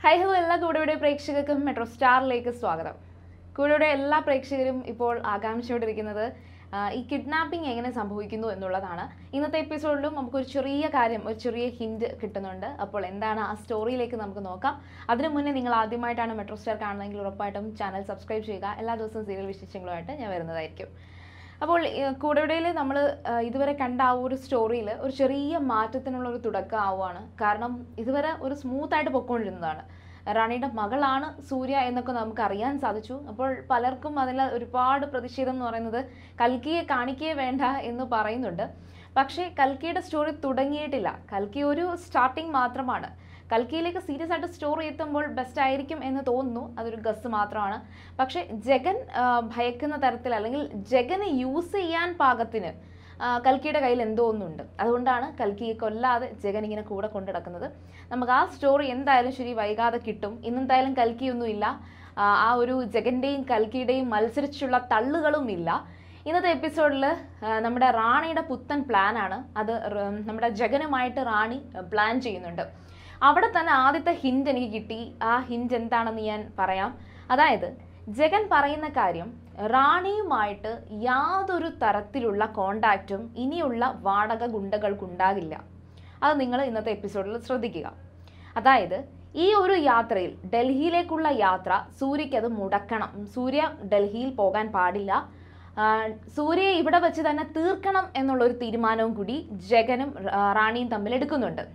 high hello എല്ലാ കൂടെയുടെ പ്രേക്ഷകർക്കും metro സ്റ്റാറിലേക്ക് സ്വാഗതം കൂടെയുടെ എല്ലാ പ്രേക്ഷകരും ഇപ്പോൾ ആകാംക്ഷയോടിരിക്കുന്നത് ആ, ഈ കിഡ്നാപ്പിംഗ് എങ്ങനെ സംഭവിക്കുന്നു എന്നുള്ളതാണ് ഇന്നത്തെ എപ്പിസോഡിലും നമുക്കൊരു ചെറിയ കാര്യം ഒരു ചെറിയ ഹിൻഡ് കിട്ടുന്നുണ്ട് അപ്പോൾ എന്താണ് ആ സ്റ്റോറിയിലേക്ക് നമുക്ക് നോക്കാം അതിനു മുന്നേ നിങ്ങൾ ആദ്യമായിട്ടാണ് മെട്രോ സ്റ്റാർ കാണുന്നതെങ്കിൽ ഉറപ്പായിട്ടും ചാനൽ സബ്സ്ക്രൈബ് ചെയ്യുക എല്ലാ ദിവസവും സീരിയൽ വിശേഷങ്ങളുമായിട്ട് ഞാൻ വരുന്നതായിരിക്കും അപ്പോൾ കൂടെവിടയിൽ നമ്മൾ ഇതുവരെ കണ്ട ആ ഒരു സ്റ്റോറിയിൽ ഒരു ചെറിയ മാറ്റത്തിനുള്ള ഒരു തുടക്കം ആവുകയാണ് കാരണം ഇതുവരെ ഒരു സ്മൂത്ത് ആയിട്ട് പൊയ്ക്കൊണ്ടിരുന്നതാണ് റാണിയുടെ മകളാണ് സൂര്യ എന്നൊക്കെ നമുക്ക് അറിയാൻ സാധിച്ചു അപ്പോൾ പലർക്കും അതിൽ ഒരുപാട് പ്രതിഷേധം എന്ന് പറയുന്നത് കൽക്കിയെ കാണിക്കേ വേണ്ട എന്ന് പറയുന്നുണ്ട് പക്ഷേ കൽക്കിയുടെ സ്റ്റോറി തുടങ്ങിയിട്ടില്ല കൽക്കി ഒരു സ്റ്റാർട്ടിങ് മാത്രമാണ് കൽക്കിയിലേക്ക് സീരിയസ് ആയിട്ട് സ്റ്റോറി എത്തുമ്പോൾ ബെസ്റ്റ് ആയിരിക്കും എന്ന് തോന്നുന്നു അതൊരു ഗസ് മാത്രമാണ് പക്ഷേ ജഗൻ ആ, ഭയക്കുന്ന തരത്തിൽ അല്ലെങ്കിൽ ജഗനെ യൂസ് ചെയ്യാൻ പാകത്തിന് ആ, കൽക്കിയുടെ കയ്യിൽ എന്തോ ഒന്നുണ്ട് അതുകൊണ്ടാണ് കൽക്കിയെ കൊല്ലാതെ ജഗൻ ഇങ്ങനെ കൂടെ കൊണ്ടു നടക്കുന്നത് നമുക്ക് ആ സ്റ്റോറി എന്തായാലും ശരി വൈകാതെ കിട്ടും ഇന്നെന്തായാലും കൽക്കിയൊന്നും ഇല്ല ആ, ആ ഒരു ജഗന്റെയും കൽക്കിയുടെയും മത്സരിച്ചുള്ള തള്ളുകളും ഇല്ല ഇന്നത്തെ എപ്പിസോഡിൽ നമ്മുടെ റാണിയുടെ പുത്തൻ പ്ലാനാണ് അത് റ്- നമ്മുടെ ജഗനുമായിട്ട് റാണി പ്ലാൻ ചെയ്യുന്നുണ്ട് അവിടെ തന്നെ ആദ്യത്തെ ഹിന്റ് എനിക്ക് കിട്ടി ആ ഹിന്റ് എന്താണെന്ന് ഞാൻ പറയാം അതായത് ജഗൻ പറയുന്ന കാര്യം റാണിയുമായിട്ട് യാതൊരു തരത്തിലുള്ള കോണ്ടാക്റ്റും ഇനിയുള്ള വാടക ഗുണ്ടകൾക്കുണ്ടാകില്ല അത് നിങ്ങൾ ഇന്നത്തെ എപ്പിസോഡിൽ ശ്രദ്ധിക്കുക അതായത് ഈ ഒരു യാത്രയിൽ ഡൽഹിയിലേക്കുള്ള യാത്ര സൂര്യയ്ക്ക് അത് മുടക്കണം സൂര്യ ഡൽഹിയിൽ പോകാൻ പാടില്ല ആ, സൂര്യയെ ഇവിടെ വെച്ച് തന്നെ തീർക്കണം എന്നുള്ള ഒരു തീരുമാനവും കൂടി ജഗനും ആ, റാണിയും തമ്മിൽ എടുക്കുന്നുണ്ട്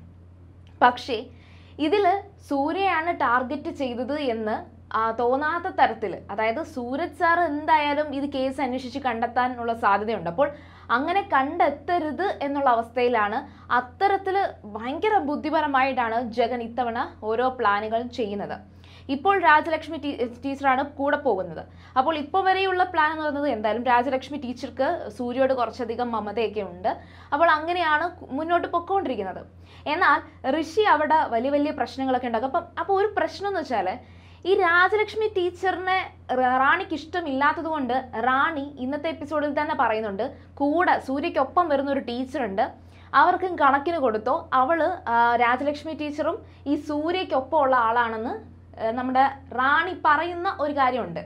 പക്ഷേ ഇതിൽ സൂര്യയാണ് ടാർഗറ്റ് ചെയ്തത് എന്ന് ആ, തോന്നാത്ത തരത്തിൽ അതായത് സൂരജ് സാർ എന്തായാലും ഇത് കേസ് അന്വേഷിച്ച് കണ്ടെത്താനുള്ള സാധ്യതയുണ്ട് അപ്പോൾ അങ്ങനെ കണ്ടെത്തരുത് എന്നുള്ള അവസ്ഥയിലാണ് അത്തരത്തിൽ ഭയങ്കര ബുദ്ധിപരമായിട്ടാണ് ജഗൻ ഇത്തവണ ഓരോ പ്ലാനുകളും ചെയ്യുന്നത് ഇപ്പോൾ രാജലക്ഷ്മി ടീ ടീച്ചറാണ് കൂടെ പോകുന്നത് അപ്പോൾ ഇപ്പോൾ വരെയുള്ള പ്ലാൻ എന്ന് പറയുന്നത് എന്തായാലും രാജലക്ഷ്മി ടീച്ചർക്ക് സൂര്യയോട് കുറച്ചധികം മമതയൊക്കെ ഉണ്ട് അപ്പോൾ അങ്ങനെയാണ് മുന്നോട്ട് പൊക്കോണ്ടിരിക്കുന്നത് എന്നാൽ ഋഷി അവിടെ വലിയ വലിയ പ്രശ്നങ്ങളൊക്കെ ഉണ്ടാക്കും അപ്പം അപ്പോൾ ഒരു പ്രശ്നം എന്ന് വെച്ചാൽ ഈ രാജലക്ഷ്മി ടീച്ചറിനെ റ- റാണിക്ക് ഇഷ്ടമില്ലാത്തത് കൊണ്ട് റാണി ഇന്നത്തെ എപ്പിസോഡിൽ തന്നെ പറയുന്നുണ്ട് കൂടെ സൂര്യയ്ക്കൊപ്പം വരുന്ന ഒരു ടീച്ചറുണ്ട് അവർക്കും കണക്കിന് കൊടുത്തോ അവള് ആ, രാജലക്ഷ്മി ടീച്ചറും ഈ സൂര്യയ്ക്കൊപ്പം ഉള്ള ആളാണെന്ന് ആ, നമ്മുടെ റാണി പറയുന്ന ഒരു കാര്യമുണ്ട്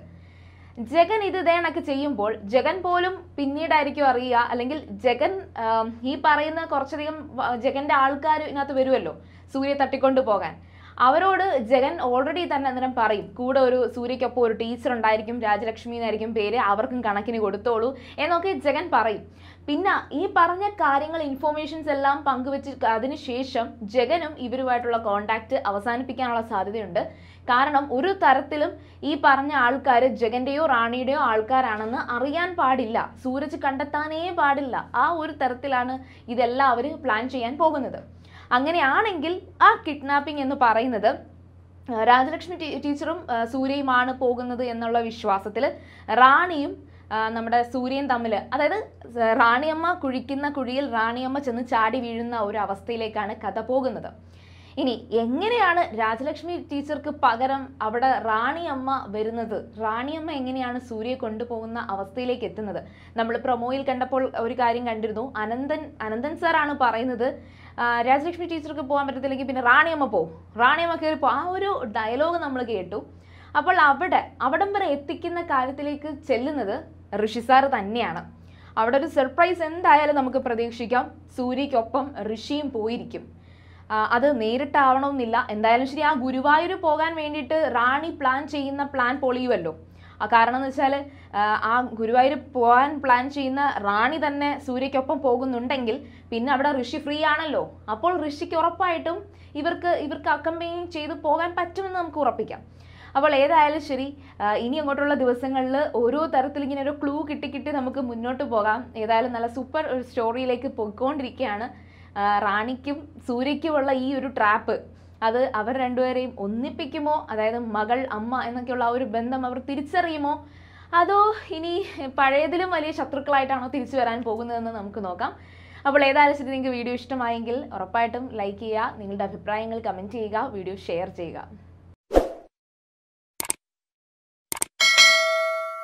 ജഗൻ ഇത് ഇതേണൊക്കെ ചെയ്യുമ്പോൾ ജഗൻ പോലും പിന്നീടായിരിക്കും അറിയുക അല്ലെങ്കിൽ ജഗൻ ആം, ഈ പറയുന്ന കുറച്ചധികം വ- ജഗന്റെ ആൾക്കാർ ഇതിനകത്ത് വരുമല്ലോ സൂര്യ തട്ടിക്കൊണ്ട് പോകാൻ അവരോട് ജഗൻ ഓൾറെഡി തന്നെ അന്നേരം പറയും കൂടെ ഒരു സൂര്യയ്ക്കൊപ്പം ഒരു ടീച്ചർ ഉണ്ടായിരിക്കും രാജലക്ഷ്മി എന്നായിരിക്കും പേര് അവർക്കും കണക്കിന് കൊടുത്തോളൂ എന്നൊക്കെ ജഗൻ പറയും പിന്നെ ഈ പറഞ്ഞ കാര്യങ്ങൾ ഇൻഫോർമേഷൻസ് എല്ലാം പങ്കുവെച്ച് അതിനുശേഷം ജഗനും ഇവരുമായിട്ടുള്ള കോണ്ടാക്ട് അവസാനിപ്പിക്കാനുള്ള സാധ്യതയുണ്ട് കാരണം ഒരു തരത്തിലും ഈ പറഞ്ഞ ആൾക്കാർ ജഗന്റെയോ റാണിയുടെയോ ആൾക്കാരാണെന്ന് അറിയാൻ പാടില്ല സൂരജ് കണ്ടെത്താനേ പാടില്ല ആ ഒരു തരത്തിലാണ് ഇതെല്ലാം അവർ പ്ലാൻ ചെയ്യാൻ പോകുന്നത് അങ്ങനെയാണെങ്കിൽ ആ കിഡ്നാപ്പിംഗ് എന്ന് പറയുന്നത് ആ, രാജലക്ഷ്മി ടീ- ടീച്ചറും ആ, സൂര്യയുമാണ് പോകുന്നത് എന്നുള്ള വിശ്വാസത്തിൽ റാണിയും ആ, നമ്മുടെ സൂര്യൻ തമ്മിൽ അതായത് സ- റാണിയമ്മ കുഴിക്കുന്ന കുഴിയിൽ റാണിയമ്മ ചെന്ന് ചാടി വീഴുന്ന ഒരു അവസ്ഥയിലേക്കാണ് കഥ പോകുന്നത് ഇനി എങ്ങനെയാണ് രാജലക്ഷ്മി ടീച്ചർക്ക് പകരം അവിടെ റാണിയമ്മ വരുന്നത് റാണിയമ്മ എങ്ങനെയാണ് സൂര്യയെ കൊണ്ടുപോകുന്ന അവസ്ഥയിലേക്ക് എത്തുന്നത് നമ്മൾ പ്രൊമോയിൽ കണ്ടപ്പോൾ ഒരു കാര്യം കണ്ടിരുന്നു അനന്തൻ അനന്തൻ സാറാണ് പറയുന്നത് ആ, രാജലക്ഷ്മി ടീച്ചർക്ക് പോകാൻ പറ്റത്തില്ലെങ്കിൽ പിന്നെ റാണിയമ്മ പോവും റാണിയമ്മ കയറി പോ ആ ഒരു ഡയലോഗ് നമ്മൾ കേട്ടു അപ്പോൾ അവിടെ അവിടം വരെ എത്തിക്കുന്ന കാര്യത്തിലേക്ക് ചെല്ലുന്നത് ഋഷി സാർ തന്നെയാണ് അവിടെ ഒരു സർപ്രൈസ് എന്തായാലും നമുക്ക് പ്രതീക്ഷിക്കാം സൂര്യയ്ക്കൊപ്പം ഋഷിയും പോയിരിക്കും ആ, അത് നേരിട്ടാവണമെന്നില്ല എന്തായാലും ശരി ആ ഗുരുവായൂർ പോകാൻ വേണ്ടിയിട്ട് റാണി പ്ലാൻ ചെയ്യുന്ന പ്ലാൻ പൊളിയുമല്ലോ ആ കാരണം എന്ന് വെച്ചാൽ ആ ഗുരുവായൂർ പോകാൻ പ്ലാൻ ചെയ്യുന്ന റാണി തന്നെ സൂര്യയ്ക്കൊപ്പം പോകുന്നുണ്ടെങ്കിൽ പിന്നെ അവിടെ ഋഷി ഫ്രീ ആണല്ലോ അപ്പോൾ ഋഷിക്ക് ഉറപ്പായിട്ടും ഇവർക്ക് ഇവർക്ക് അക്കമ്പനി ചെയ്ത് പോകാൻ പറ്റുമെന്ന് നമുക്ക് ഉറപ്പിക്കാം അപ്പോൾ ഏതായാലും ശരി ആ, ഇനി അങ്ങോട്ടുള്ള ദിവസങ്ങളിൽ ഓരോ തരത്തിൽ ഇങ്ങനെ ഒരു ക്ലൂ കിട്ടി കിട്ടി നമുക്ക് മുന്നോട്ട് പോകാം ഏതായാലും നല്ല സൂപ്പർ ഒരു സ്റ്റോറിയിലേക്ക് പോയിക്കൊണ്ടിരിക്കുകയാണ് ആ, റാണിക്കും സൂര്യയ്ക്കുമുള്ള ഈ ഒരു ട്രാപ്പ് അത് അവർ രണ്ടുപേരെയും ഒന്നിപ്പിക്കുമോ അതായത് മകൾ അമ്മ എന്നൊക്കെയുള്ള ആ ഒരു ബന്ധം അവർ തിരിച്ചറിയുമോ അതോ ഇനി പഴയതിലും വലിയ ശത്രുക്കളായിട്ടാണോ തിരിച്ചു വരാൻ പോകുന്നതെന്ന് നമുക്ക് നോക്കാം അപ്പോൾ ഏതായാലും ശരി നിങ്ങൾക്ക് വീഡിയോ ഇഷ്ടമായെങ്കിൽ ഉറപ്പായിട്ടും ലൈക്ക് ചെയ്യുക നിങ്ങളുടെ അഭിപ്രായങ്ങൾ കമൻറ്റ് ചെയ്യുക വീഡിയോ ഷെയർ ചെയ്യുക